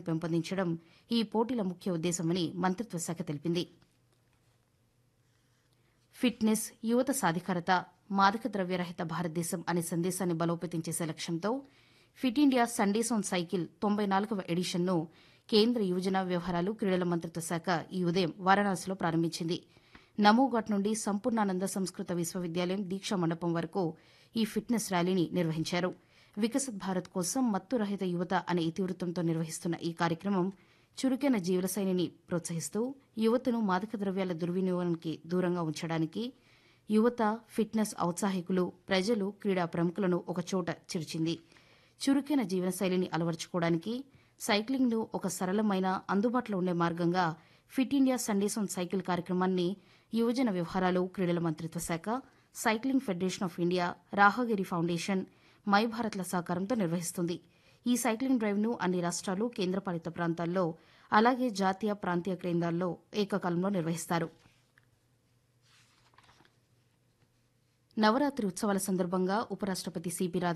పెంపొందించడం ఈ పోటీల ముఖ్య ఉద్దేశమని మంత్రిత్వ శాఖ తెలిపింది ఫిట్నెస్ యువత సాధికారత మాదక ద్రవ్యరహిత భారతదేశం అనే సందేశాన్ని బలోపేతం చేసే లక్ష్యంతో fit India Sundays on cycle తొంభై నాలుగవ ఎడిషన్ను కేంద్ర యువజన వ్యవహారాలు క్రీడల మంత్రిత్వ శాఖ ఈ ఉదయం వారణాసిలో ప్రారంభించింది నమోఘాట్ నుండి సంపూర్ణానంద సంస్కృత విశ్వవిద్యాలయం దీక్షా మండపం వరకు ఈ ఫిట్నెస్ ర్యాలీని నిర్వహించారు వికసిత్ భారత్ కోసం మత్తు రహిత యువత అనే ఇతివృత్తంతో నిర్వహిస్తున్న ఈ కార్యక్రమం చురుకైన జీవనశైలిని ప్రోత్సహిస్తూ యువతను మాదక ద్రవ్యాల దుర్వినియోగానికి దూరంగా ఉంచడానికి యువత ఫిట్నెస్ ఔత్సాహికులు ప్రజలు క్రీడా ప్రముఖులను ఒకచోట చేర్చింది చురుకైన జీవనశైలిని అలవర్చుకోవడానికి సైక్లింగ్ను ఒక సరళమైన అందుబాటులో ఉండే మార్గంగా fit India Sundays on cycle కార్యక్రమాన్ని యువజన వ్యవహారాలు క్రీడల మంత్రిత్వ శాఖ cycling federation of India Rahagiri foundation My భారత్ల సహకారంతో నిర్వహిస్తుంది ఈ సైక్లింగ్ డ్రైవ్ను అన్ని రాష్ట్రాలు కేంద్రపాలిత ప్రాంతాల్లో అలాగే జాతీయ ప్రాంతీయ కేంద్రాల్లో ఏకకాలంలో నిర్వహిస్తారు నవరాత్రి ఉత్సవాల సందర్భంగా ఉపరాష్టపతి సిపి రాధాకృష్ణన్